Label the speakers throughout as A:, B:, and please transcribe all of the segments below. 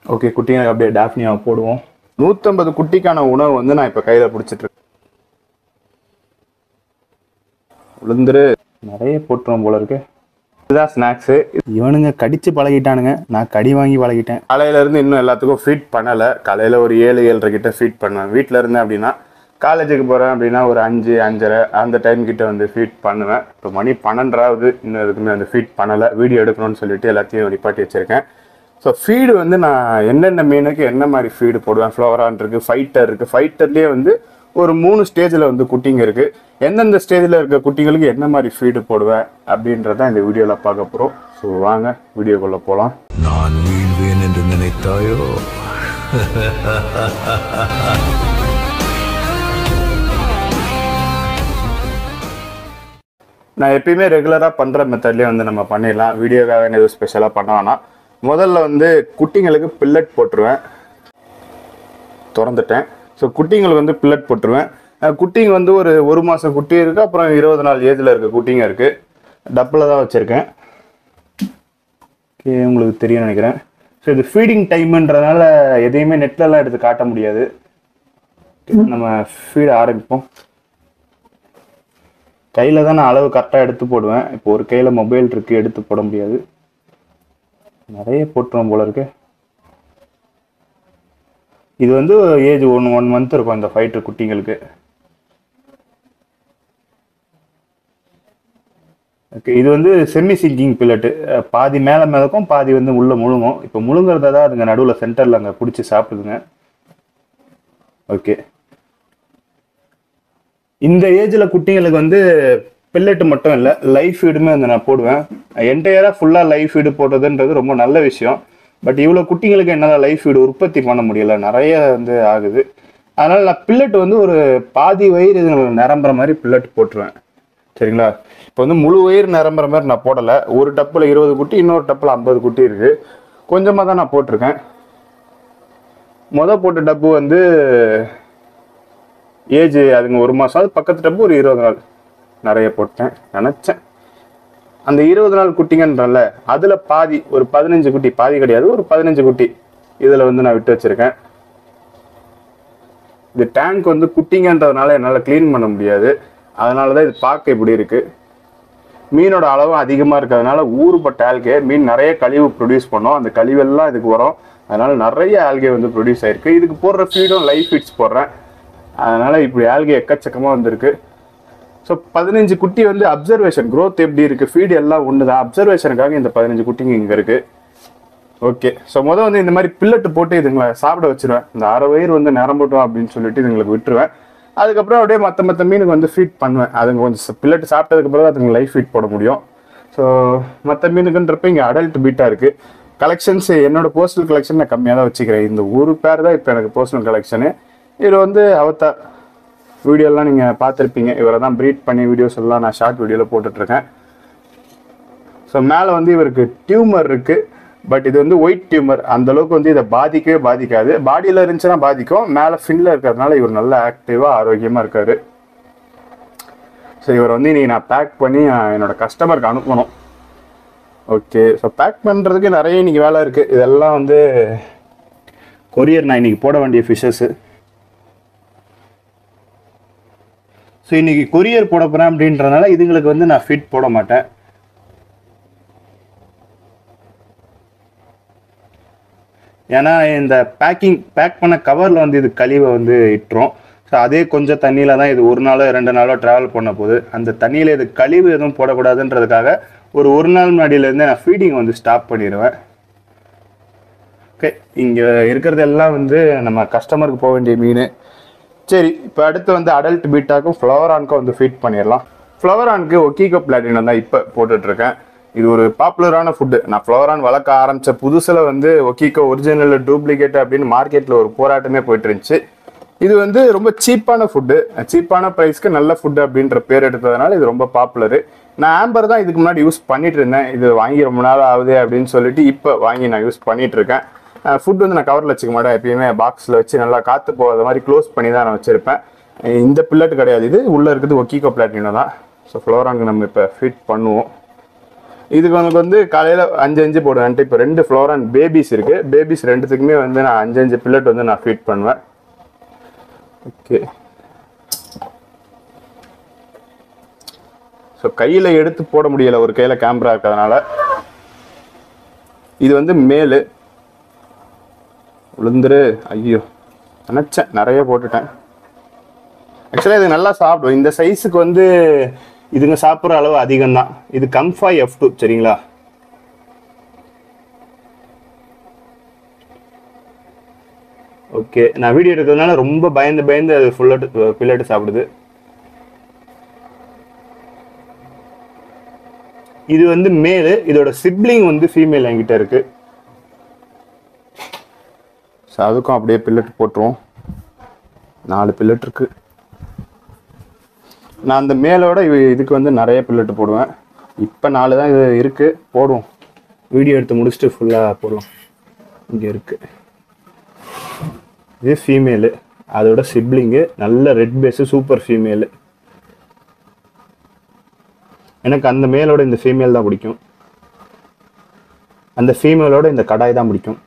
A: okay குட்டிங்களுக்கு அப்படியே டாஃப்னியாவை போடுவோம் நூற்றம்பது குட்டிக்கான உணவு வந்து நான் இப்போ கையில் பிடிச்சிட்டு இருக்கேன் உளுந்துரு நிறைய போட்டுரும் போல இருக்கு இதுதான் ஸ்நாக்ஸு இவனுங்க கடிச்சு பழகிட்டானுங்க நான் கடி வாங்கி பழகிட்டேன் காலையில இருந்து இன்னும் எல்லாத்துக்கும் ஃபீட் பண்ணலை காலையில் ஒரு ஏழு ஏழரை கிட்ட ஃபீட் பண்ணுவேன் வீட்டில் இருந்தேன் அப்படின்னா காலேஜுக்கு போகிறேன் அப்படின்னா ஒரு அஞ்சு அஞ்சரை அந்த டைம் கிட்ட வந்து ஃபீட் பண்ணுவேன் இப்போ மணி பன்னெண்டாவது இன்னும் எதுக்குமே வந்து ஃபீட் பண்ணலை வீடியோ எடுக்கணும்னு சொல்லிட்டு எல்லாத்தையும் நிப்பாட்டி வச்சிருக்கேன் ஸோ ஃபீடு வந்து நான் என்னென்ன மீனுக்கு என்ன மாதிரி ஃபீடு போடுவேன் ஃப்ளவரான் இருக்குது ஃபைட்டர் இருக்குது ஃபைட்டர்லேயே வந்து ஒரு மூணு ஸ்டேஜில் வந்து குட்டிங்க இருக்குது எந்தெந்த ஸ்டேஜில் இருக்க குட்டிங்களுக்கு என்ன மாதிரி ஃபீடு போடுவேன் அப்படின்றத இந்த வீடியோவில் பார்க்க போகிறோம் ஸோ வாங்க வீடியோக்குள்ளே போகலாம்
B: நான் வீழ்வேன் என்று நினைத்தாயோ
A: நான் எப்பயுமே ரெகுலராக பண்ணுற மெத்தட்லேயே வந்து நம்ம பண்ணிடலாம் வீடியோக்காக எதுவும் ஸ்பெஷலாக பண்ண வேணாம் முதல்ல வந்து குட்டிங்களுக்கு பில்லட் போட்டுருவேன் திறந்துட்டேன் ஸோ குட்டிங்களுக்கு வந்து பில்லட் போட்டுருவேன் அஹ் குட்டிங்க வந்து ஒரு ஒரு மாதம் குட்டி இருக்குது அப்புறம் இருபது நாள் ஏஜில் இருக்க குட்டிங்க இருக்குது டப்பில் தான் வச்சுருக்கேன் ஓகே உங்களுக்கு தெரியும் நினைக்கிறேன் ஸோ இது ஃபீடிங் டைம்ன்றதுனால எதையுமே நெட்லலாம் எடுத்து காட்ட முடியாது நம்ம ஃபீட் ஆரம்பிப்போம் கையில் தான் நான் அளவு கரெக்டாக எடுத்து போடுவேன் இப்போ ஒரு கையில் மொபைல் இருக்குது எடுத்து போட முடியாது நிறைய போட்டுருவோம் போல இருக்கு இது வந்து ஏஜ் ஒன் ஒன் மந்த் இருக்கும் இந்த ஃபைட்டர் குட்டிங்களுக்கு ஓகே இது வந்து செமி சிங்கிங் பில்லட்டு பாதி மேலே மிதக்கும் பாதி வந்து உள்ள முழுங்கும் இப்போ முழுங்குறத தான் அதுங்க நடுவில் சென்டரில் அங்கே பிடிச்சி சாப்பிடுதுங்க ஓகே இந்த ஏஜில் குட்டிங்களுக்கு வந்து பில்லெட்டு மட்டும் இல்லை லைஃப் ஃபீடுமே வந்து நான் போடுவேன் என்டையராக ஃபுல்லாக லைஃப் ஃபீடு போடுறதுன்றது ரொம்ப நல்ல விஷயம் பட் இவ்வளோ குட்டிங்களுக்கு என்னால் லைஃப் ஃபீடு உற்பத்தி பண்ண முடியல நிறைய வந்து ஆகுது அதனால் நான் பில்லட் வந்து ஒரு பாதி வயிறு இதுங்களுக்கு நிரம்புற மாதிரி பில்லட் போட்டுருவேன் சரிங்களா இப்போ வந்து முழு வயிறு நிரம்புற மாதிரி நான் போடலை ஒரு டப்பில் இருபது குட்டி இன்னொரு டப்பில் ஐம்பது குட்டி இருக்குது கொஞ்சமாக தான் நான் போட்டிருக்கேன் மொதல் போட்ட டப்பு வந்து ஏஜ் அதுங்க ஒரு மாதம் அது பக்கத்து டப்பு ஒரு இருபது நாள் நிறைய போட்டேன் நினச்சேன் அந்த இருபது நாள் குட்டிங்கன்றல அதில் பாதி ஒரு பதினஞ்சு குட்டி பாதி கிடையாது ஒரு பதினஞ்சு குட்டி இதில் வந்து நான் விட்டு வச்சிருக்கேன் இது டேங்க் வந்து குட்டிங்கன்றதுனால என்னால் க்ளீன் பண்ண முடியாது அதனால தான் இது பார்க்க இப்படி இருக்கு மீனோட அளவும் அதிகமாக இருக்கிறதுனால ஊறுபட்ட ஆல்கே மீன் நிறைய கழிவு ப்ரொடியூஸ் பண்ணோம் அந்த கழிவெல்லாம் இதுக்கு வரும் அதனால நிறைய ஆல்கே வந்து ப்ரொடியூஸ் ஆயிருக்கு இதுக்கு போடுற ஃபீடும் லைஃப் ஃபீட்ஸ் போடுறேன் அதனால இப்படி ஆல்கே எக்கச்சக்கமாக வந்திருக்கு ஸோ பதினஞ்சு குட்டி வந்து அப்சர்வேஷன் growth எப்படி இருக்கு ஃபீடு எல்லாம் ஒன்று தான் அப்சர்வேஷனுக்காக இந்த பதினஞ்சு குட்டிங்க இங்கே இருக்கு ஓகே ஸோ முதல் வந்து இந்த மாதிரி பில்லட்டு போட்டு இதுங்களை சாப்பிட வச்சிருவேன் இந்த அரை வயிறு வந்து நிரம்பட்டும் அப்படின்னு சொல்லிட்டு இதுங்களுக்கு விட்டுருவேன் அதுக்கப்புறம் அப்படியே மற்ற மற்ற மீனுக்கு வந்து ஃபீட் பண்ணுவேன் அதுங்க கொஞ்சம் பில்லட்டு சாப்பிட்டதுக்கு பிறகு அதுங்க லைஃப் ஃபீட் போட முடியும் ஸோ மற்ற மீனுக்குன்றப்ப இங்கே அடல்ட் பீட்டாக இருக்குது கலெக்ஷன்ஸ் என்னோட பர்சனல் கலெக்ஷன் நான் கம்மியாக தான் வச்சுக்கிறேன் இந்த ஒரு பேர் தான் இப்போ எனக்கு பர்சனல் கலெக்ஷனு இதில் வந்து அவத்தா வீடியோலாம் நீங்கள் பார்த்துருப்பீங்க இவரை தான் ப்ரீட் பண்ணி வீடியோஸ் எல்லாம் நான் ஷார்ட் வீடியோவில் போட்டுட்ருக்கேன் ஸோ மேலே வந்து இவருக்கு டியூமர் இருக்குது பட் இது வந்து ஒயிட் டியூமர் அந்த அளவுக்கு வந்து இதை பாதிக்கவே பாதிக்காது பாடியில் இருந்துச்சுன்னா பாதிக்கும் மேலே ஃபின்ல இருக்கிறதுனால இவர் நல்ல ஆக்டிவாக ஆரோக்கியமாக இருக்காரு ஸோ இவர் வந்து இன்னைக்கு நான் பேக் பண்ணி நான் என்னோட கஸ்டமருக்கு அனுப்பணும் ஓகே ஸோ பேக் பண்ணுறதுக்கு நிறைய இன்னைக்கு வேலை இருக்குது இதெல்லாம் வந்து கொரியர் நான் இன்னைக்கு போட வேண்டிய ஃபிஷஸ்ஸு ஸோ இன்னைக்கு கொரியர் போட போகிறேன் அப்படின்றதுனால இதுங்களுக்கு வந்து நான் ஃபிட் போட மாட்டேன் ஏன்னா இந்த பேக்கிங் பேக் பண்ண கவரில் வந்து இது கழிவை வந்து இட்டுரும் ஸோ அதே கொஞ்சம் தண்ணியில் தான் இது ஒரு நாளோ ரெண்டு நாளோ ட்ராவல் பண்ண போகுது அந்த தண்ணியில் இது கழிவு எதுவும் போடக்கூடாதுன்றதுக்காக ஒரு ஒரு நாள் முன்னாடியிலேருந்து நான் ஃபீடிங் வந்து ஸ்டாப் பண்ணிடுவேன் ஓகே இங்கே இருக்கிறது எல்லாம் வந்து நம்ம கஸ்டமருக்கு போக வேண்டிய மீன் சரி இப்போ அடுத்து வந்து அடல்ட் பீட்டாக்கும் ஃப்ளவரானுக்கும் வந்து ஃபீட் பண்ணிடலாம் ஃப்ளவரானுக்கு ஒக்கீகோ பிளாட்டினம் தான் இப்போ போட்டுட்ருக்கேன் இது ஒரு பாப்புலரான ஃபுட்டு நான் ஃப்ளவரான் வளர்க்க ஆரம்பித்த புதுசில் வந்து ஒக்கீகோ ஒரிஜினல் டூப்ளிகேட் அப்படின்னு மார்க்கெட்டில் ஒரு போராட்டமே போயிட்டு இருந்துச்சு இது வந்து ரொம்ப சீப்பான ஃபுட்டு சீப்பான ப்ரைஸ்க்கு நல்ல ஃபுட்டு அப்படின்ற பேர் எடுத்ததுனால இது ரொம்ப பாப்புலரு நான் ஆம்பர் தான் இதுக்கு முன்னாடி யூஸ் பண்ணிட்டு இருந்தேன் இது வாங்கி ரொம்ப நாள் ஆகுது அப்படின்னு சொல்லிட்டு இப்போ வாங்கி நான் யூஸ் பண்ணிட்டு இருக்கேன் ஃபுட் வந்து நான் கவரில் வச்சுக்க மாட்டேன் எப்பயுமே பாக்ஸில் வச்சு நல்லா காற்று போகாத மாதிரி க்ளோஸ் பண்ணி தான் நான் வச்சுருப்பேன் இந்த பில்லட் கிடையாது இது உள்ளே இருக்குது ஒக்கீகோ பிளாட்டினோ தான் ஸோ ஃப்ளோராங்க நம்ம இப்போ ஃபீட் பண்ணுவோம் இதுக்கு உனக்கு வந்து காலையில் அஞ்சு அஞ்சு போடுவேன் இப்போ ரெண்டு ஃப்ளோரன் பேபிஸ் இருக்கு பேபிஸ் ரெண்டுத்துக்குமே வந்து நான் அஞ்சு அஞ்சு பில்லட் வந்து நான் ஃபீட் பண்ணுவேன் ஓகே ஸோ கையில் எடுத்து போட முடியல ஒரு கையில் கேமரா இருக்கிறதுனால இது வந்து மேலு விழுந்துரு ஐயோ நினச்சேன் நிறைய போட்டுட்டேன் ஆக்சுவலாக இது நல்லா சாப்பிடும் இந்த சைஸுக்கு வந்து இதுங்க சாப்பிட்ற அளவு அதிகம் தான் இது கம்ஃபா எஃப் டூ சரிங்களா ஓகே நான் வீடியோ எடுக்கிறதுனால ரொம்ப பயந்து பயந்து அது ஃபுல்லாட்டு பில்லட்டு சாப்பிடுது இது வந்து மேலு இதோட சிப்ளிங் வந்து ஃபீமேல் என்கிட்ட இருக்கு ஸோ அதுக்கும் அப்படியே பில்லட் போட்டுருவோம் நாலு பில்லட் இருக்கு நான் அந்த மேலோட இவ- இதுக்கு வந்து நிறைய பில்லட் போடுவேன் இப்போ நாலு தான் இது இருக்கு போடுவோம் வீடியோ எடுத்து முடிச்சுட்டு ஃபுல்லாக போடுவோம் இங்கே இருக்கு இது ஃபீமேலு அதோட சிப்ளிங்கு நல்ல ரெட் பேஸு சூப்பர் ஃபீமேலு எனக்கு அந்த மேலோட இந்த ஃபீமேல் தான் பிடிக்கும் அந்த ஃபீமேலோட இந்த கடாய் தான் பிடிக்கும்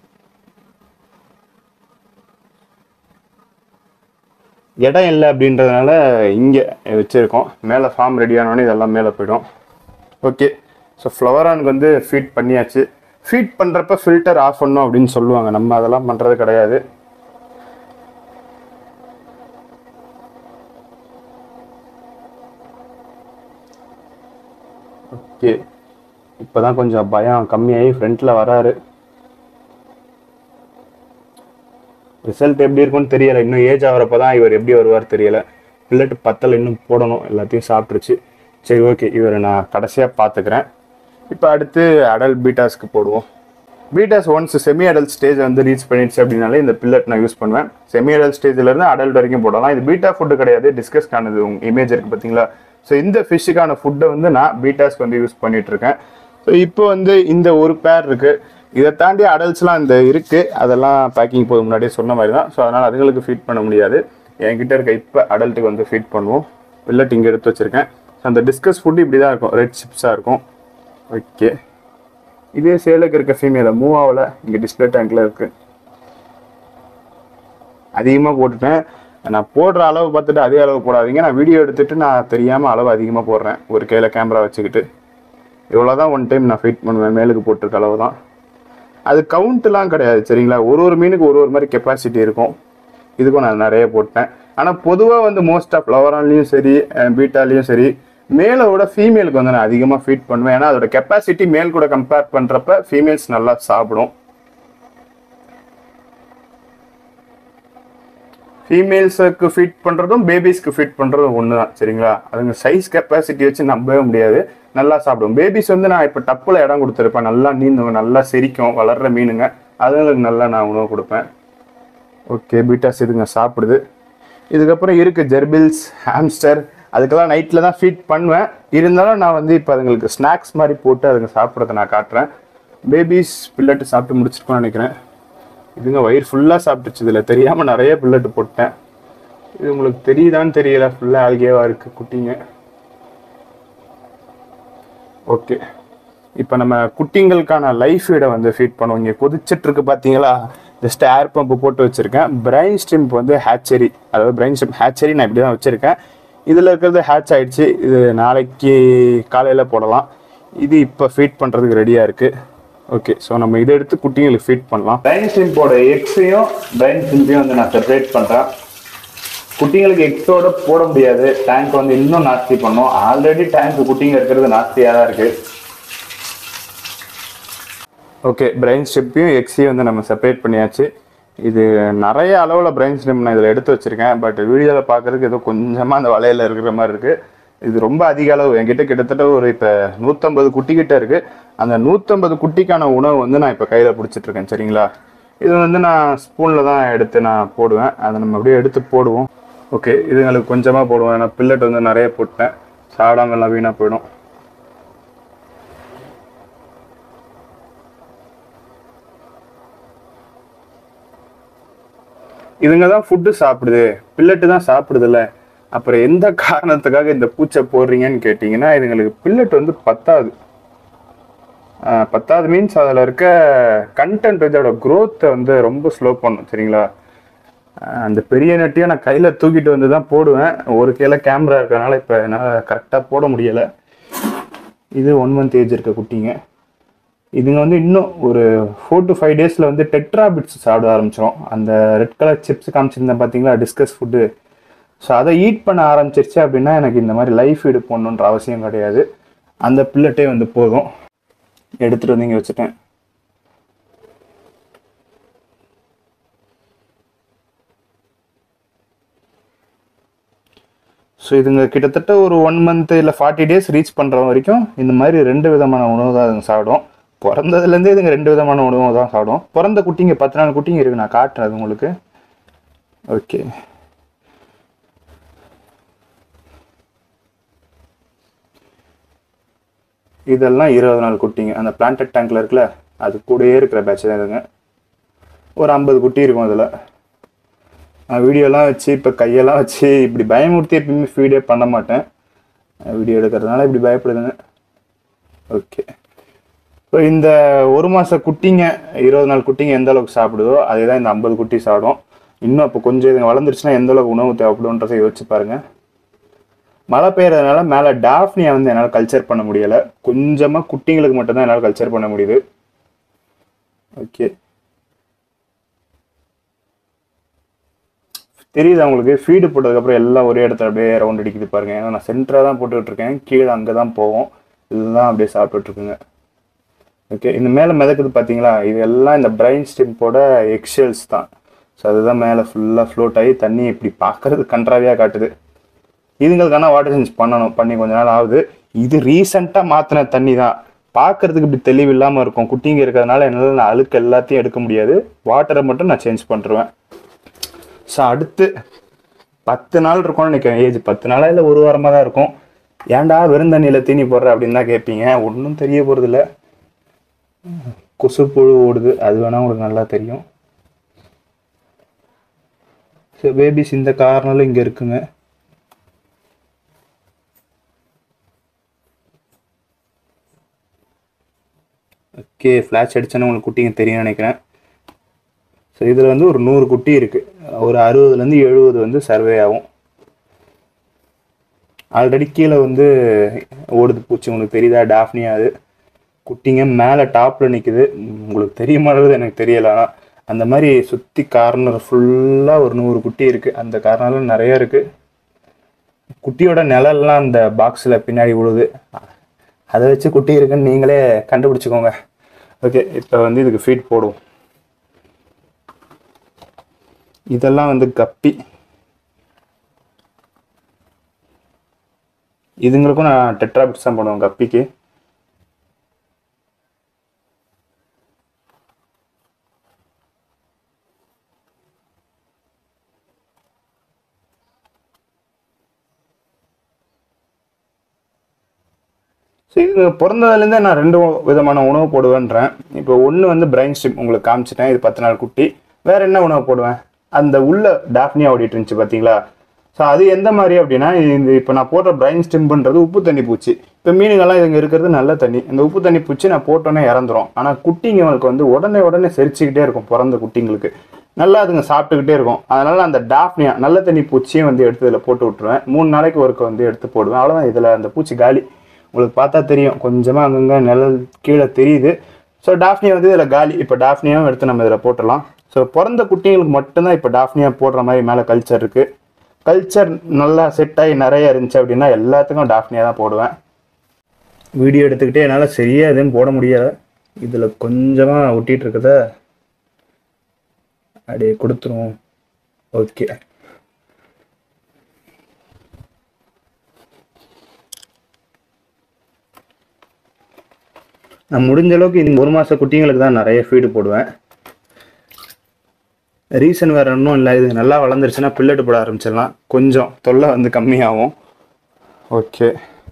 A: இடம் இல்லை அப்படின்றதுனால இங்கே வச்சுருக்கோம் மேலே ஃபார்ம் ரெடி ஆனோடனே இதெல்லாம் மேலே போயிடும் ஓகே ஸோ ஃப்ளவரானுக்கு வந்து ஃபீட் பண்ணியாச்சு ஃபீட் பண்ணுறப்ப ஃபில்டர் ஆஃப் பண்ணோம் அப்படின்னு சொல்லுவாங்க நம்ம அதெல்லாம் பண்ணுறது கிடையாது ஓகே இப்போதான் கொஞ்சம் பயம் கம்மியாகி ஃப்ரண்ட்டில் வராரு ரிசல்ட் எப்படி இருக்கும்னு தெரியல இன்னும் ஏஜ் ஆகிறப்ப தான் இவர் எப்படி வருவார் தெரியல பில்லட் பத்தல் இன்னும் போடணும் எல்லாத்தையும் சாப்பிட்ருச்சு சரி ஓகே இவரை நான் கடைசியாக பார்த்துக்கிறேன் இப்போ அடுத்து அடல் பீட்டாஸ்க்கு போடுவோம் bettas once semi adult stage வந்து ரீச் பண்ணிடுச்சு அப்படின்னாலே இந்த பில்லட் நான் யூஸ் பண்ணுவேன் செமி அடல்ட் ஸ்டேஜ்லேருந்து அடல்ட் வரைக்கும் போடலாம் இது பீட்டா ஃபுட்டு கிடையாது டிஸ்கஸ்க்கானது உங்க இமேஜ் இருக்குது பார்த்தீங்களா ஸோ இந்த ஃபிஷ்ஷுக்கான ஃபுட்டை வந்து நான் பீட்டாஸ்க்கு வந்து யூஸ் பண்ணிட்டு இருக்கேன் ஸோ இப்போ வந்து இந்த ஒரு பேர் இருக்கு இதை தாண்டி அடல்ட்ஸ்லாம் இந்த இருக்கு அதெல்லாம் பேக்கிங் போது முன்னாடியே சொன்ன மாதிரி தான் ஸோ அதனால் அதுங்களுக்கு ஃபீட் பண்ண முடியாது என்கிட்ட இருக்க இப்போ அடல்ட்டுக்கு வந்து ஃபீட் பண்ணுவோம் பில்லட் இங்கே எடுத்து வச்சிருக்கேன் ஸோ அந்த டிஸ்கஸ் ஃபுட் இப்படி தான் இருக்கும் ரெட் சிப்ஸாக இருக்கும் ஓகே இதே சேலுக்கு இருக்க ஃபீமேல மூவ் ஆகல இங்கே டிஸ்பிளே டேங்க்ல இருக்கு அதிகமாக போட்டுட்டேன் நான் போடுற அளவு பார்த்துட்டு அதே அளவு போடாதீங்க நான் வீடியோ எடுத்துட்டு நான் தெரியாமல் அளவு அதிகமாக போடுறேன் ஒரு கையில் கேமரா வச்சுக்கிட்டு இவ்வளோ தான் ஒன் டைம் நான் ஃபீட் பண்ணுவேன் மேலுக்கு போட்டிருக்க அளவு தான் அது கவுண்ட்லாம் கிடையாது சரிங்களா ஒரு ஒரு மீனுக்கு ஒரு ஒரு மாதிரி கெப்பாசிட்டி இருக்கும் இதுக்கும் நான் நிறைய போட்டேன் ஆனால் பொதுவாக வந்து மோஸ்ட் ஆஃப் லவரான்லேயும் சரி பீட்டாலையும் சரி மேலை விட ஃபீமேலுக்கு வந்து நான் அதிகமாக ஃபீட் பண்ணுவேன் ஏன்னா அதோட கெப்பாசிட்டி மேல் கூட கம்பேர் பண்ணுறப்ப ஃபீமேல்ஸ் நல்லா சாப்பிடும் ஃபீமேல்ஸுக்கு ஃபீட் பண்ணுறதும் பேபிஸ்க்கு ஃபீட் பண்ணுறதும் ஒன்று தான் சரிங்களா அதுங்க சைஸ் கெப்பாசிட்டி வச்சு நம்பவே முடியாது நல்லா சாப்பிடும் பேபிஸ் வந்து நான் இப்போ டப்பில் இடம் கொடுத்துருப்பேன் நல்லா நீந்துங்க நல்லா செரிக்கும் வளர்ற மீனுங்க அதுங்களுக்கு நல்லா நான் உணவு கொடுப்பேன் ஓகே பீட்டாஸ் இதுங்க சாப்பிடுது இதுக்கப்புறம் இருக்கு ஜெர்பில்ஸ் ஹாம்ஸ்டர் அதுக்கெல்லாம் நைட்டில் தான் ஃபீட் பண்ணுவேன் இருந்தாலும் நான் வந்து இப்போ அதுங்களுக்கு ஸ்நாக்ஸ் மாதிரி போட்டு அதுங்க சாப்பிட்றத நான் காட்டுறேன் பேபிஸ் பில்லட்டு சாப்பிட்டு முடிச்சிருக்கோம்னு நினைக்கிறேன் இதுங்க வயிறு ஃபுல்லாக சாப்பிட்டுச்சு இதில் தெரியாமல் நிறைய பில்லட்டு போட்டேன் இது உங்களுக்கு தெரியுதான்னு தெரியல ஃபுல்லாக ஆல்கேவாக இருக்குது குட்டிங்க ஓகே இப்போ நம்ம குட்டிங்களுக்கான லைஃப் ஃபீடை வந்து ஃபீட் பண்ணுவோம் இங்கே கொதிச்சிட்டு இருக்கு பார்த்தீங்களா ஜஸ்ட் ஏர் பம்ப் போட்டு வச்சிருக்கேன் பிரைன் ஸ்டிம்ப் வந்து ஹேச்சரி அதாவது பிரைன் ஸ்டிம்ப் ஹேச்சரி நான் இப்படி தான் வச்சிருக்கேன் இதில் இருக்கிறது ஹேட்ச் ஆயிடுச்சு இது நாளைக்கு காலையில் போடலாம் இது இப்போ ஃபீட் பண்ணுறதுக்கு ரெடியாக இருக்குது ஓகே ஸோ நம்ம இதை எடுத்து குட்டிங்களுக்கு ஃபீட் பண்ணலாம் பிரைன் ஸ்டிம்போட எக்ஸையும் பிரைன் ஸ்டிம்பையும் வந்து நான் செப்பரேட் பண்ணுறேன் குட்டிங்களுக்கு எக்ஸோட போட முடியாது டேங்க் வந்து இன்னும் நாஸ்தி பண்ணும் ஆல்ரெடி டேங்க் குட்டிங்க இருக்கிறது நாஸ்தியாக தான் இருக்கு ஓகே பிரைன் ஸ்டிப்பையும் எக்ஸையும் வந்து நம்ம செப்பரேட் பண்ணியாச்சு இது நிறைய அளவில் பிரைன் ஸ்டிம் நான் இதில் எடுத்து வச்சிருக்கேன் பட் வீடியோவில் பார்க்கறதுக்கு ஏதோ கொஞ்சமாக அந்த வலையில இருக்கிற மாதிரி இருக்கு இது ரொம்ப அதிக அளவு என்கிட்ட கிட்டத்தட்ட ஒரு இப்போ நூற்றம்பது குட்டி கிட்ட இருக்கு அந்த நூற்றம்பது குட்டிக்கான உணவு வந்து நான் இப்போ கையில் பிடிச்சிட்டு இருக்கேன் சரிங்களா இது வந்து நான் ஸ்பூனில் தான் எடுத்து நான் போடுவேன் அதை நம்ம அப்படியே எடுத்து போடுவோம் ஓகே இதுங்களுக்கு கொஞ்சமாக போடுவோம் ஏன்னா பில்லட் வந்து நிறைய போட்டேன் சாடாம எல்லாம் வீணாக போயிடும் இதுங்க தான் ஃபுட்டு சாப்பிடுது பில்லட்டு தான் சாப்பிடுதுல்ல அப்புறம் எந்த காரணத்துக்காக இந்த பூச்சை போடுறீங்கன்னு கேட்டிங்கன்னா இதுங்களுக்கு பில்லட் வந்து பத்தாது ஆஹ் பத்தாவது மீன்ஸ் அதில் இருக்க கண்டென்ட் இதோட growth வந்து ரொம்ப ஸ்லோ பண்ணும் சரிங்களா ஆஹ் அந்த பெரிய நெட்டையும் நான் கையில் தூக்கிட்டு வந்து தான் போடுவேன் ஒரு கையில் கேமரா இருக்கறனால இப்போ என்னால் கரெக்டாக போட முடியலை இது ஒன் மந்த் ஏஜ் இருக்க குட்டிங்க இதுங்க வந்து இன்னும் ஒரு ஃபோர் டு ஃபைவ் டேஸில் வந்து டெட்ரா பிட்ஸ் சாப்பிட ஆரம்பிச்சிடும் அந்த ரெட் கலர் சிப்ஸ் காமிச்சிருந்தேன் பார்த்தீங்களா டிஸ்கஸ் ஃபுட்டு ஸோ அதை ஈட் பண்ண ஆரம்பிச்சிருச்சு அப்படின்னா எனக்கு இந்த மாதிரி லைஃப் ஃபீடு போடணுன்ற அவசியம் கிடையாது அந்த பில்லட்டே வந்து போதும் எடுத்துகிட்டு வந்து இங்கே வச்சுட்டேன் ஸோ இதுங்க கிட்டத்தட்ட ஒரு ஒன் மந்த் இல்லை ஃபார்ட்டி டேஸ் ரீச் பண்ணுற வரைக்கும் இந்த மாதிரி ரெண்டு விதமான உணவு தான் இதுங்க சாப்பிடும் பிறந்ததுலேருந்தே இதுங்க ரெண்டு விதமான உணவு தான் சாப்பிடும் பிறந்த குட்டிங்க பத்து நாள் குட்டிங்க இருக்கு நான் காட்டுறேன் அது உங்களுக்கு ஓகே இதெல்லாம் இருபது நாள் குட்டிங்க அந்த பிளான்டட் டேங்க்ல இருக்குல்ல அது கூடயே இருக்கிற பேட்ச் தான் இதுங்க ஒரு ஐம்பது குட்டி இருக்கும் அதில் நான் வீடியோலாம் வச்சு இப்போ கையெல்லாம் வச்சு இப்படி பயமுறுத்தி எப்பயுமே ஃபீடே பண்ண மாட்டேன் வீடியோ எடுக்கிறதுனால இப்படி பயப்படுதுங்க ஓகே ஸோ இந்த ஒரு மாத குட்டிங்க இருபது நாள் குட்டிங்க எந்த அளவுக்கு சாப்பிடுதோ அதே தான் இந்த ஐம்பது குட்டி சாப்பிடும் இன்னும் இப்போ கொஞ்சம் இதுங்க வளர்ந்துருச்சுன்னா எந்த அளவுக்கு உணவு தேவைப்படுன்றதை யோசிச்சு பாருங்க மழை பெய்யறதுனால மேலே டாஃப்னியை வந்து என்னால் கல்ச்சர் பண்ண முடியலை கொஞ்சமாக குட்டிங்களுக்கு மட்டும்தான் என்னால் கல்ச்சர் பண்ண முடியுது ஓகே தெரியுது அவங்களுக்கு ஃபீடு போட்டதுக்கப்புறம் எல்லாம் ஒரே இடத்துல அப்படியே ரவுண்ட் அடிக்குது பாருங்க ஏன்னா நான் சென்டராக தான் போட்டுக்கிட்டு இருக்கேன் கீழே அங்கே தான் போவோம் இதுதான் அப்படியே சாப்பிட்டுட்டு இருக்குங்க ஓகே இந்த மேலே மிதக்குது பார்த்தீங்களா இது எல்லாம் இந்த பிரைன் ஸ்டிம்போட எக்ஷெல்ஸ் தான் ஸோ அதுதான் மேலே ஃபுல்லாக ஃப்ளோட் ஆகி தண்ணி இப்படி பார்க்கறது கன்றாவியாக காட்டுது இதுங்களுக்கான வாட்டர் சேஞ்ச் பண்ணணும் பண்ணி கொஞ்ச நாள் ஆகுது இது ரீசெண்டாக மாற்றின தண்ணி தான் பார்க்கறதுக்கு இப்படி தெளிவு இல்லாமல் இருக்கும் குட்டிங்க இருக்கிறதுனால என்னால் நான் அழுக்கு எல்லாத்தையும் எடுக்க முடியாது வாட்டரை மட்டும் நான் சேஞ்ச் பண்ணுறேன் ஸோ அடுத்து பத்து நாள் இருக்கும்னு நினைக்கிறேன் ஏஜ் பத்து நாளா இல்லை ஒரு வாரமாக தான் இருக்கும் ஏன்டா வெறும் தண்ணியில் தீனி போடுற அப்படின்னு தான் கேட்பீங்க ஒன்றும் தெரிய போகிறதில்ல கொசு புழு ஓடுது அது வேணால் உங்களுக்கு நல்லா தெரியும் ஸோ பேபிஸ் இந்த கார்னலும் இங்கே இருக்குங்க ஓகே ஃப்ளாஷ் அடிச்சோன்னு உங்களுக்கு குட்டிங்க தெரியும்னு நினைக்கிறேன் ஸோ இதில் வந்து ஒரு நூறு குட்டி இருக்குது ஒரு அறுபதுலேருந்து எழுபது வந்து சர்வே ஆகும் ஆல்ரெடி கீழே வந்து ஓடுது பூச்சி உங்களுக்கு தெரியுதா டாஃப்னியா அது குட்டிங்க மேலே டாப்பில் நிற்குது உங்களுக்கு தெரியுமான்றது எனக்கு தெரியல ஆனால் அந்த மாதிரி சுற்றி கார்னர் ஃபுல்லாக ஒரு நூறு குட்டி இருக்குது அந்த கார்னரில் நிறைய இருக்குது குட்டியோட நிழல்லாம் அந்த பாக்ஸில் பின்னாடி விழுது அதை வச்சு குட்டி இருக்குன்னு நீங்களே கண்டுபிடிச்சிக்கோங்க ஓகே இப்போ வந்து இதுக்கு ஃபீட் போடுவோம் இதெல்லாம் வந்து கப்பி இதுங்களுக்கும் நான் டெட்ராபிக்ஸ் தான் போடுவேன் கப்பிக்கு ஸோ இது பிறந்ததுலேருந்தே நான் ரெண்டு விதமான உணவு போடுவேன்றேன் இப்போ ஒன்று வந்து பிரைன் ஸ்டிம் உங்களுக்கு காமிச்சிட்டேன் இது பத்து நாள் குட்டி வேற என்ன உணவு போடுவேன் அந்த உள்ள டாஃப்னியா ஓடிட்டு இருந்துச்சு பார்த்தீங்களா ஸோ அது எந்த மாதிரி அப்படின்னா இந்த இப்போ நான் போடுற பிரைன் ஸ்டிம்புன்றது உப்பு தண்ணி பூச்சி இப்போ மீனுங்கெல்லாம் இதுங்க இருக்கிறது நல்ல தண்ணி இந்த உப்பு தண்ணி பூச்சி நான் போட்டோன்னே இறந்துரும் ஆனால் குட்டிங்களுக்கு வந்து உடனே உடனே செரிச்சுக்கிட்டே இருக்கும் பிறந்த குட்டிங்களுக்கு நல்லா அதுங்க சாப்பிட்டுக்கிட்டே இருக்கும் அதனால அந்த டாஃப்னியா நல்ல தண்ணி பூச்சியும் வந்து எடுத்து இதில் போட்டு விட்டுருவேன் மூணு நாளைக்கு ஒருக்க வந்து எடுத்து போடுவேன் அவ்வளோதான் இதில் அந்த பூச்சி காலி உங்களுக்கு பார்த்தா தெரியும் கொஞ்சமாக அங்கங்கே நிழல் கீழே தெரியுது ஸோ டாஃப்னியா வந்து இதில் காலி இப்போ டாஃப்னியாவும் எடுத்து நம்ம இதில் போட்டுடலாம் ஸோ பிறந்த குட்டிங்களுக்கு மட்டும்தான் இப்போ டாஃப்னியா போடுற மாதிரி மேலே கல்ச்சர் இருக்குது கல்ச்சர் நல்லா செட் ஆகி நிறைய இருந்துச்சு அப்படின்னா எல்லாத்துக்கும் டாஃப்னியா தான் போடுவேன் வீடியோ எடுத்துக்கிட்டே என்னால் சரியாக எதுவும் போட முடியல இதில் கொஞ்சமாக ஒட்டிகிட்டு இருக்கத அப்படியே கொடுத்துருவோம் ஓகே நான் முடிஞ்ச அளவுக்கு இந்த ஒரு மாத குட்டிங்களுக்கு தான் நிறைய ஃபீடு போடுவேன் ரீசன் வேறு ஒன்றும் இல்லை இது நல்லா வளர்ந்துருச்சுன்னா பில்லட்டு போட ஆரம்பிச்சிடலாம் கொஞ்சம் தொல்லை வந்து கம்மியாகும் ஓகே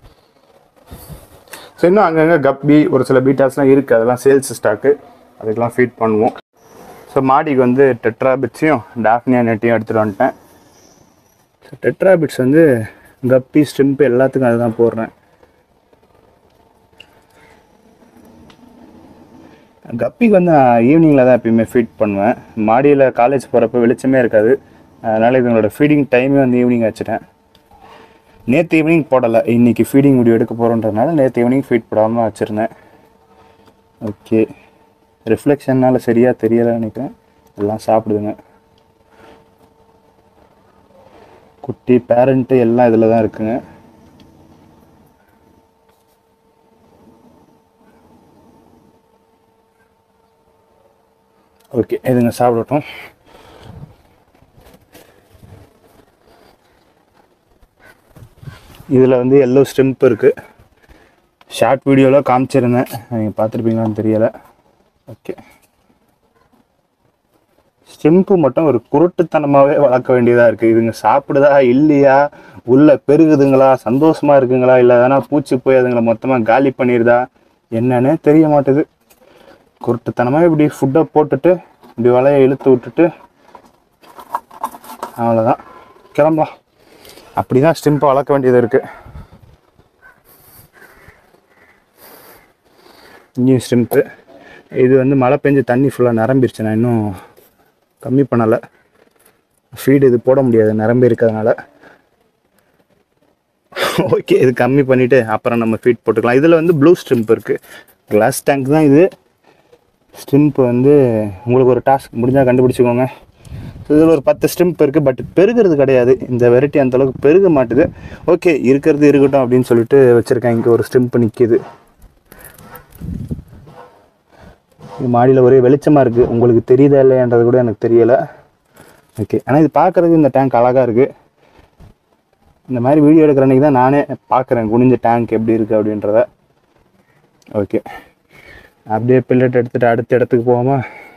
A: ஸோ இன்னும் அங்கங்கே கப்பி ஒரு சில பீட்டாஸ்லாம் இருக்குது அதெல்லாம் சேல்ஸ் ஸ்டாக்கு அதுக்கெல்லாம் ஃபீட் பண்ணுவோம் ஸோ மாடிக்கு வந்து டெட்ராபிட்ஸையும் டாஃப்னியா நெட்டையும் எடுத்துகிட்டு வந்துட்டேன் ஸோ டெட்ராபிட்ஸ் வந்து கப்பி ஸ்ட்ரிம்ப் எல்லாத்துக்கும் அதுதான் போடுறேன் கப்பிக்கு வந்து நான் ஈவினிங்கில் தான் எப்பயுமே ஃபீட் பண்ணுவேன் மாடியில் காலேஜ் போகிறப்ப வெளிச்சமே இருக்காது அதனால் இதுங்களோட ஃபீடிங் டைமே வந்து ஈவினிங் வச்சுட்டேன் நேற்று ஈவினிங் போடலை இன்னைக்கு ஃபீடிங் வீடியோ எடுக்க போகிறோன்றதுனால நேற்று ஈவினிங் ஃபீட் போடாமல் வச்சுருந்தேன் ஓகே ரிஃப்ளெக்ஷனால் சரியாக தெரியலைன்னு நினைக்கிறேன் எல்லாம் சாப்பிடுதுங்க குட்டி பேரண்ட்டு எல்லாம் இதில் தான் இருக்குங்க ஓகே இதுங்க சாப்பிடட்டும் இதில் வந்து எல்லோ ஸ்ட்ரிம்ப் இருக்குது ஷார்ட் வீடியோவில் காமிச்சிருந்தேன் நீங்கள் பார்த்துருப்பீங்களான்னு தெரியலை ஓகே ஸ்டெம்பு மட்டும் ஒரு குருட்டுத்தனமாகவே வளர்க்க வேண்டியதாக இருக்குது இதுங்க சாப்பிடுதா இல்லையா உள்ள பெருகுதுங்களா சந்தோஷமா இருக்குங்களா இல்லை எதனா பூச்சி போய் அதுங்களை மொத்தமாக காலி பண்ணிடுதா என்னன்னே தெரிய மாட்டுது குருட்டுத்தனமாக இப்படி ஃபுட்டை போட்டுட்டு இப்படி வலையை இழுத்து விட்டுட்டு அவ்வளோதான் கிளம்பலாம் அப்படி தான் ஸ்டெம்பை வளர்க்க வேண்டியது இருக்குது இங்கேயும் ஸ்டெம்ப்பு இது வந்து மழை பெஞ்சு தண்ணி ஃபுல்லாக நிரம்பிருச்சு நான் இன்னும் கம்மி பண்ணலை ஃபீடு இது போட முடியாது நிரம்பி இருக்கிறதுனால ஓகே இது கம்மி பண்ணிவிட்டு அப்புறம் நம்ம ஃபீட் போட்டுக்கலாம் இதில் வந்து ப்ளூ ஸ்ட்ரிம்ப் இருக்குது கிளாஸ் டேங்க் தான் இது ஸ்ட்ரிம்ப் வந்து உங்களுக்கு ஒரு டாஸ்க் முடிஞ்சால் கண்டுபிடிச்சிக்கோங்க இதில் ஒரு பத்து ஸ்ட்ரிம்ப் இருக்குது பட் பெருகிறது கிடையாது இந்த வெரைட்டி அந்த அளவுக்கு பெருக மாட்டுது ஓகே இருக்கிறது இருக்கட்டும் அப்படின்னு சொல்லிட்டு வச்சுருக்கேன் இங்கே ஒரு ஸ்ட்ரிம்ப் நிற்கிது இது மாடியில் ஒரே வெளிச்சமாக இருக்குது உங்களுக்கு தெரியுதா இல்லையான்றது கூட எனக்கு தெரியலை ஓகே ஆனால் இது பார்க்குறதுக்கு இந்த டேங்க் அழகாக இருக்குது இந்த மாதிரி வீடியோ எடுக்கிற அன்றைக்கி தான் நானே பார்க்குறேன் குனிஞ்ச டேங்க் எப்படி இருக்குது அப்படின்றத ஓகே அப்படியே பில்லட் எடுத்துகிட்டு அடுத்த இடத்துக்கு போவோமா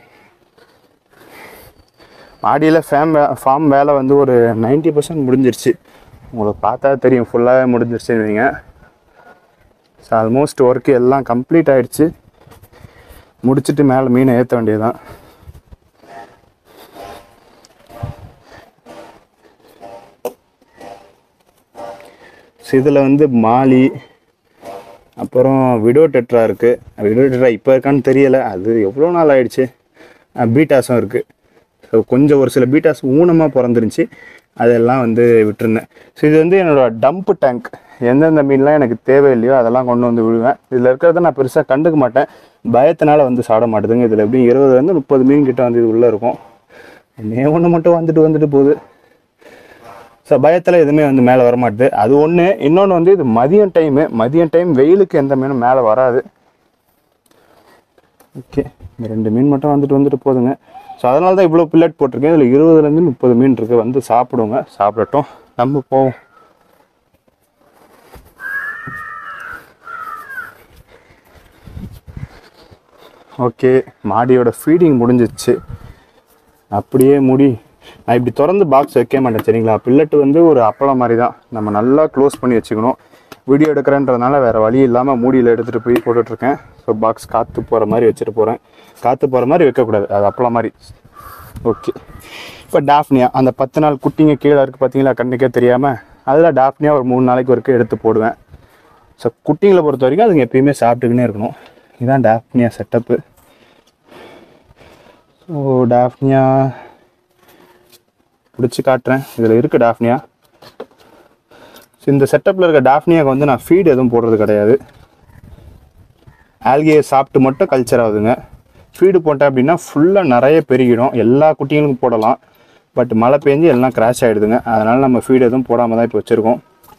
A: மாடியில் ஃபேம் ஃபார்ம் வேலை வந்து ஒரு 90% பர்சன்ட் முடிஞ்சிருச்சு உங்களுக்கு பார்த்தா தெரியும் ஃபுல்லாகவே முடிஞ்சிருச்சுன்னு வைங்க ஸோ ஆல்மோஸ்ட் ஒர்க்கு எல்லாம் கம்ப்ளீட் ஆயிடுச்சு முடிச்சுட்டு மேலே மீனை ஏற்ற வேண்டியதுதான் ஸோ இதில் வந்து மாலி அப்புறம் விடோ டெட்ரா இருக்குது விடோ டெட்ரா இப்போ இருக்கான்னு தெரியலை அது எவ்வளோ நாள் ஆயிடுச்சு பீட்டாஸும் இருக்குது ஸோ கொஞ்சம் ஒரு சில பீட்டாஸ் ஊனமாக பிறந்துருந்துச்சு அதெல்லாம் வந்து விட்டுருந்தேன் ஸோ இது வந்து என்னோட டம்ப் டேங்க் எந்தெந்த மீன்லாம் எனக்கு தேவையில்லையோ அதெல்லாம் கொண்டு வந்து விடுவேன் இதில் இருக்கிறத நான் பெருசாக கண்டுக்க மாட்டேன் பயத்தினால வந்து சாப்பிட மாட்டேதுங்க இதில் எப்படியும் இருபதுலேருந்து முப்பது மீன் கிட்ட வந்து இது உள்ளே இருக்கும் ஒன்றே ஒன்று மட்டும் வந்துட்டு வந்துட்டு போகுது ஸோ பயத்தில் எதுவுமே வந்து மேலே வரமாட்டுது அது ஒன்று இன்னொன்று வந்து இது மதியம் டைமு மதியம் டைம் வெயிலுக்கு எந்த மீனும் மேலே வராது ஓகே இந்த ரெண்டு மீன் மட்டும் வந்துட்டு வந்துட்டு போதுங்க ஸோ அதனால தான் இவ்வளோ பில்லட் போட்டிருக்கேன் இதில் இருபதுலேருந்து முப்பது மீன் இருக்குது வந்து சாப்பிடுங்க சாப்பிடட்டும் நம்ம போவோம் ஓகே மாடியோட ஃபீடிங் முடிஞ்சிச்சு அப்படியே முடி நான் இப்படி திறந்து பாக்ஸ் வைக்க மாட்டேன் சரிங்களா பில்லட் வந்து ஒரு அப்பளம் மாதிரி தான் நம்ம நல்லா க்ளோஸ் பண்ணி வச்சுக்கணும் வீடியோ எடுக்கிறேன்றதுனால வேறு வழி இல்லாமல் மூடியில் எடுத்துகிட்டு போய் போட்டுட்ருக்கேன் ஸோ பாக்ஸ் காற்று போகிற மாதிரி வச்சுட்டு போகிறேன் காற்று போகிற மாதிரி வைக்கக்கூடாது அது அப்பளம் மாதிரி ஓகே இப்போ டாஃப்னியா அந்த பத்து நாள் குட்டிங்க கீழே இருக்குது பார்த்தீங்களா கண்ணுக்கே தெரியாமல் அதில் டாஃப்னியா ஒரு மூணு நாளைக்கு வரைக்கும் எடுத்து போடுவேன் ஸோ குட்டிங்களை பொறுத்த வரைக்கும் அதுங்க எப்பயுமே சாப்பிட்டுக்கினே இருக்கணும் இதுதான் டாஃப்னியா செட்டப்பு ஸோ டாஃப்னியா பிடிச்சி காட்டுறேன் இதில் இருக்குது டாஃப்னியா ஸோ இந்த செட்டப்பில் இருக்க டாஃப்னியாக்கு வந்து நான் ஃபீடு எதுவும் போடுறது கிடையாது ஆல்கியை சாப்பிட்டு மட்டும் கல்ச்சர் ஆகுதுங்க ஃபீடு போட்டேன் அப்படின்னா ஃபுல்லாக நிறைய பெருகிடும் எல்லா குட்டிங்களுக்கும் போடலாம் பட் மழை பெஞ்சு எல்லாம் கிராஷ் ஆகிடுதுங்க அதனால் நம்ம ஃபீடு எதுவும் போடாமல் தான் இப்போ வச்சுருக்கோம்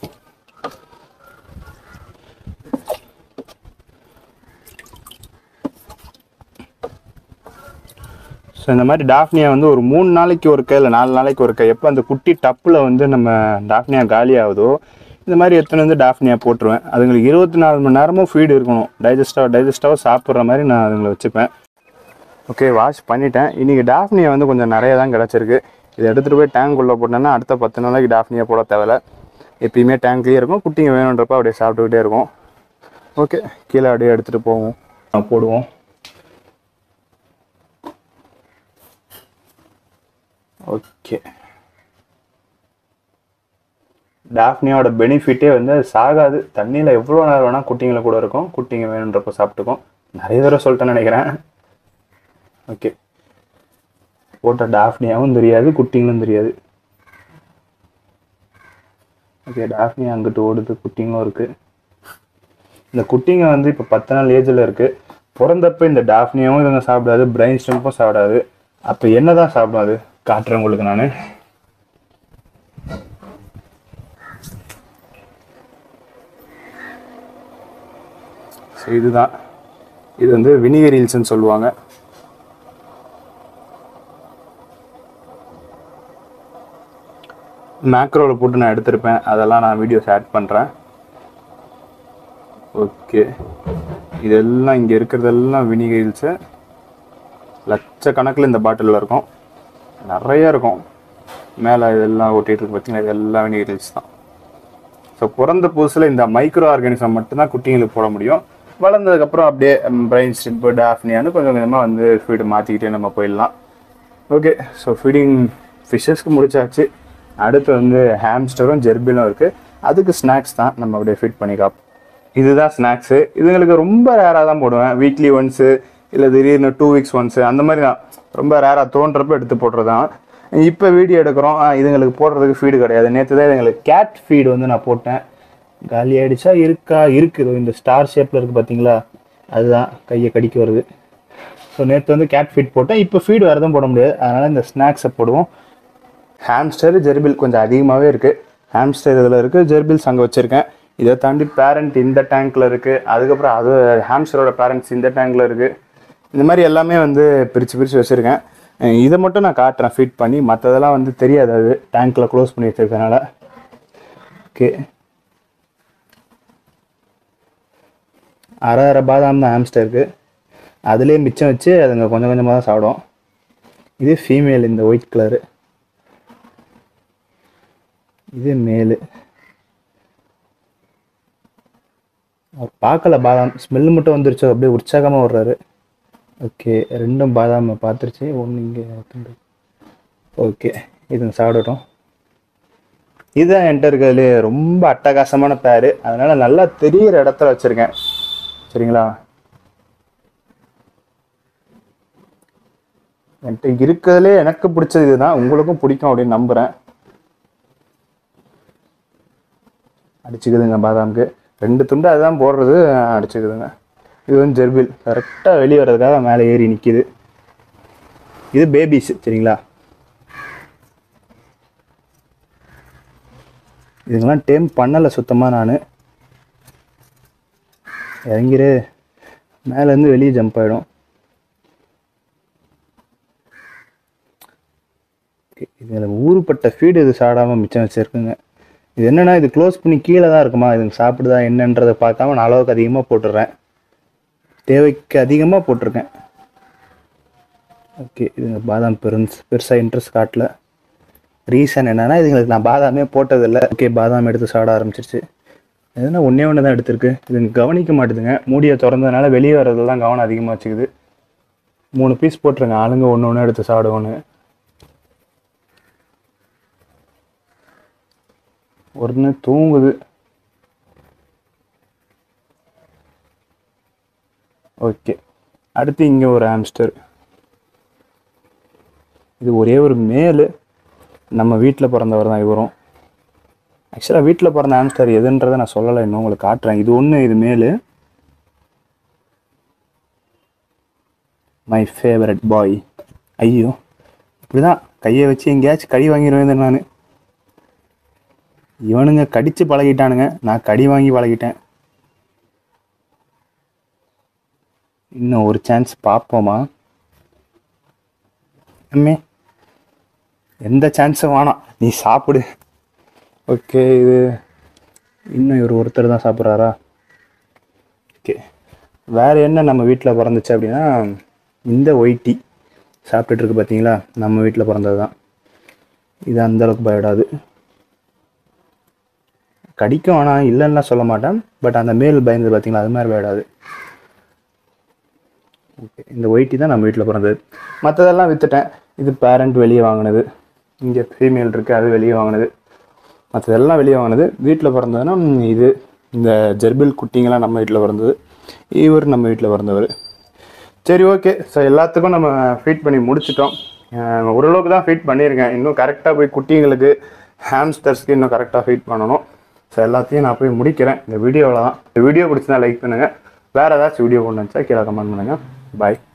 A: ஸோ இந்த மாதிரி டாஃப்னியா வந்து ஒரு மூணு நாளைக்கு ஒருக்க இல்லை நாலு நாளைக்கு ஒருக்க எப்போ அந்த குட்டி டப்பில் வந்து நம்ம டாஃப்னியா காலி ஆகுதோ இந்த மாதிரி எத்தனை வந்து டாஃப்னியா போட்டுருவேன் அதுங்களுக்கு இருபத்தி நாலு மணி நேரமும் ஃபீடு இருக்கணும் டைஜஸ்டாக டைஜஸ்டாக சாப்பிட்ற மாதிரி நான் அதுங்களை வச்சுப்பேன் ஓகே வாஷ் பண்ணிட்டேன் இன்றைக்கி டாஃப்னியா வந்து கொஞ்சம் நிறைய தான் கிடச்சிருக்கு இதை எடுத்துகிட்டு போய் டேங்க் உள்ள போட்டேன்னா அடுத்த பத்து நாளைக்கு டாஃப்னியா போட தேவையில்ல எப்பயுமே டேங்க்லேயே இருக்கும் குட்டிங்க வேணுன்றப்ப அப்படியே சாப்பிட்டுக்கிட்டே இருக்கும் ஓகே கீழே அப்படியே எடுத்துகிட்டு போவோம் அஹ் போடுவோம் ஓகே டாஃப்னியோட பெனிஃபிட்டே வந்து அது சாகாது தண்ணியில் எவ்வளோ நேரம் வேணால் குட்டிங்களை கூட இருக்கும் குட்டிங்க வேணுன்றப்ப சாப்பிட்டுக்கும் நிறைய தடவை சொல்லிட்டேன்னு நினைக்கிறேன் ஓகே போட்ட டாஃப்னியாவும் தெரியாது குட்டிங்களும் தெரியாது ஓகே டாஃப்னியா அங்கிட்டு ஓடுது குட்டிங்களும் இருக்குது இந்த குட்டிங்க வந்து இப்போ பத்து நாள் ஏஜில் இருக்குது பிறந்தப்ப இந்த டாஃப்னியாவும் இதுங்க சாப்பிடாது பிரைன் ஸ்டெம்பும் சாப்பிடாது அப்போ என்ன தான் சாப்பிடும் அது காட்டுறேன் உங்களுக்கு நான் ஸோ இதுதான் இது வந்து வினிகர் ஹில்ஸ்னு சொல்லுவாங்க மேக்ரோவில் போட்டு நான் எடுத்திருப்பேன் அதெல்லாம் நான் வீடியோஸ் ஆட் பண்ணுறேன் ஓகே இதெல்லாம் இங்கே இருக்கிறதெல்லாம் வினிகர் ஹில்ஸு லட்சக்கணக்கில் இந்த பாட்டிலில் இருக்கும் நிறைய இருக்கும் மேலே இதெல்லாம் ஒட்டிகிட்டு இருக்கு பார்த்தீங்கன்னா இதெல்லாம் வினிகர் ஹில்ஸ் தான் ஸோ பிறந்த புதுசில் இந்த மைக்ரோ ஆர்கானிசம் மட்டும்தான் குட்டிங்களுக்கு போட முடியும் வளர்ந்ததுக்கப்புறம் அப்படியே பிரெயின் ஸ்டிப்பு டாஃப்னியான்னு கொஞ்சம் கொஞ்சமாக வந்து ஃபீடு மாற்றிக்கிட்டே நம்ம போயிடலாம் ஓகே ஸோ ஃபீடிங் ஃபிஷ்ஷஸ்க்கு முடிச்சாச்சு அடுத்து வந்து ஹேம்ஸ்டரும் ஜெர்பிலும் இருக்குது அதுக்கு ஸ்நாக்ஸ் தான் நம்ம அப்படியே ஃபீட் பண்ணிக்கலாம் இதுதான் ஸ்நாக்ஸு இதுங்களுக்கு ரொம்ப ரேராக தான் போடுவேன் வீக்லி ஒன்ஸு இல்லை திடீர்னு டூ வீக்ஸ் ஒன்ஸு அந்த மாதிரி தான் ரொம்ப ரேராக தோன்றப்ப எடுத்து போடுறது தான் இப்போ வீடியோ எடுக்கிறோம் ஆ, இதுங்களுக்கு போடுறதுக்கு ஃபீடு கிடையாது நேற்று தான் இதுங்களுக்கு கேட் ஃபீடு வந்து நான் போட்டேன் காலி ஆயிடுச்சா இருக்கா இருக்குது இந்த ஸ்டார் ஷேப்பில் இருக்குது பார்த்தீங்களா அதுதான் கையை கடிக்க வருது ஸோ நேற்று வந்து கேட் ஃபீட் போட்டேன் இப்போ ஃபீடு வேறு எதுவும் போட முடியாது அதனால் இந்த ஸ்நாக்ஸை போடுவோம் ஹாம்ஸ்டர் ஜெர்பில் கொஞ்சம் அதிகமாகவே இருக்குது ஹாம்ஸ்டர் இதில் இருக்குது ஜெர்பில்ஸ் அங்கே வச்சுருக்கேன் இதை தாண்டி பேரண்ட் இந்த டேங்க்கில் இருக்குது அதுக்கப்புறம் அது ஹாம்ஸ்டரோட பேரண்ட்ஸ் இந்த டேங்க்கில் இருக்குது இந்த மாதிரி எல்லாமே வந்து பிரித்து பிரித்து வச்சுருக்கேன் அஹ் இதை மட்டும் நான் காட்டுறேன் ஃபீட் பண்ணி மற்றதெல்லாம் வந்து தெரியாது அது டேங்க்கில் க்ளோஸ் பண்ணி வச்சிருக்கனால ஓகே அரை அரை பாதாம் தான் ஹாம்ஸ்டருக்கு அதுலேயே மிச்சம் வச்சு அதுங்க கொஞ்சம் கொஞ்சமாக தான் சாப்பிடும் இது ஃபீமேல் இந்த ஒயிட் கலரு இது மேலு அவர் பார்க்கல பாதாம் ஸ்மெல் மட்டும் வந்துருச்சு அப்படியே உற்சாகமாக வர்றாரு ஓகே ரெண்டும் பாதாம் பார்த்துருச்சு ஒன்று இங்கே துண்டு ஓகே இதுங்க சாப்பிடட்டும் இதுதான் என்கிட்ட இருக்கிறதுலே ரொம்ப அட்டகாசமான பேரு அதனால நல்லா தெரியிற இடத்துல வச்சிருக்கேன் சரிங்களா என்கிட்ட இருக்கிறதுலே எனக்கு பிடிச்சது இதுதான் உங்களுக்கும் பிடிக்கும் அப்படின்னு நம்புறேன் அடிச்சுக்குதுங்க பாதாமுக்கு ரெண்டு துண்டு அதுதான் போடுறது அடிச்சுக்குதுங்க இது வந்து ஜெர்பில் கரெக்டாக வெளியே வர்றதுக்காக மேலே ஏறி நிற்கிது இது பேபிஸ் சரிங்களா இதுங்கெல்லாம் டேம் பண்ணலை சுத்தமாக நான் இறங்கிரு மேலேருந்து வெளியே ஜம்ப் ஆகிடும் இதில் ஊறுப்பட்ட ஃபீடு இது சாடாமல் மிச்சம் வச்சுருக்குங்க இது என்னன்னா இது க்ளோஸ் பண்ணி கீழே தான் இருக்குமா இதுங்க சாப்பிடுதா என்னன்றதை பார்க்காம நான் அளவுக்கு அதிகமாக போட்டுடுறேன் தேவைக்கு அதிகமாக போட்டிருக்கேன் ஓகே இதுங்க பாதாம் பெருன்ஸ் பெருசாக இன்ட்ரெஸ்ட் காட்டல ரீசன் என்னன்னா இதுங்களுக்கு நான் பாதாமே போட்டதில்லை ஓகே பாதாம் எடுத்து சாட ஆரம்பிச்சிருச்சு எதுனா ஒன்றே ஒன்று தான் எடுத்திருக்கு இதுங்க கவனிக்க மாட்டுதுங்க மூடியை திறந்ததுனால வெளியே வர்றதுல தான் கவனம் அதிகமாக வச்சுக்குது மூணு பீஸ் போட்டுருங்க ஆளுங்க ஒன்று ஒன்று எடுத்து சாப்பிடுவோன்னு ஒன்று தூங்குது ஓகே அடுத்து இங்கே ஒரு ஹாம்ஸ்டர் இது ஒரே ஒரு மேலு நம்ம வீட்டில் பிறந்தவர் தான் இவரும் ஆக்சுவலாக வீட்டில் பிறந்த ஹாம்ஸ்டர் எதுன்றதை நான் சொல்லலை இன்னும் உங்களுக்கு காட்டுறேன் இது ஒன்று இது மேலு மை ஃபேவரட் பாய் ஐயோ இப்படிதான் கையை வச்சு எங்கேயாச்சும் கடி வாங்கிடுவேன் நான் இவனுங்க கடிச்சு பழகிட்டானுங்க நான் கடி வாங்கி பழகிட்டேன் இன்னும் ஒரு சான்ஸ் பார்ப்போமா அம்மே எந்த சான்ஸும் வேணாம் நீ சாப்பிடு ஓகே இது இன்னும் இவர் ஒருத்தர் தான் சாப்பிட்றாரா ஓகே வேறு என்ன நம்ம வீட்டில் பிறந்துச்சு அப்படின்னா இந்த ஒயிட்டி சாப்பிட்டுட்டு இருக்கு பார்த்தீங்களா நம்ம வீட்டில் பிறந்தது தான் இது அந்த அளவுக்கு பயப்படாது கடிக்கும் ஆனால் இல்லைன்னா சொல்ல மாட்டேன் பட் அந்த மேல் பயந்தது பார்த்தீங்களா அது மாதிரி பயப்படாது ஓகே இந்த ஒயிட்டி தான் நம்ம வீட்டில் பிறந்தது மற்றதெல்லாம் விற்றுட்டேன் இது பேரண்ட் வெளியே வாங்கினது இங்கே ஃபீமேல் இருக்குது அது வெளியே வாங்கினது மற்றதெல்லாம் வெளியே வாங்கினது வீட்டில் பிறந்ததுன்னா ம், இது இந்த ஜெர்பில் குட்டிங்கெல்லாம் நம்ம வீட்டில் பிறந்தது இவர் நம்ம வீட்டில் பிறந்தவர் சரி ஓகே ஸோ எல்லாத்துக்கும் நம்ம ஃபீட் பண்ணி முடிச்சிட்டோம் அஹ் ஓரளவுக்கு தான் ஃபீட் பண்ணியிருக்கேன் இன்னும் கரெக்டாக போய் குட்டிங்களுக்கு ஹாம்ஸ்டர்ஸ்க்கு இன்னும் கரெக்டாக ஃபீட் பண்ணணும் ஸோ எல்லாத்தையும் நான் போய் முடிக்கிறேன் இந்த வீடியோவில் தான் இந்த வீடியோ பிடிச்சிருந்தா லைக் பண்ணுங்கள் வேறு ஏதாச்சும் வீடியோ கொண்டு வந்துச்சா கீழே கமெண்ட் பண்ணுங்கள் பாய்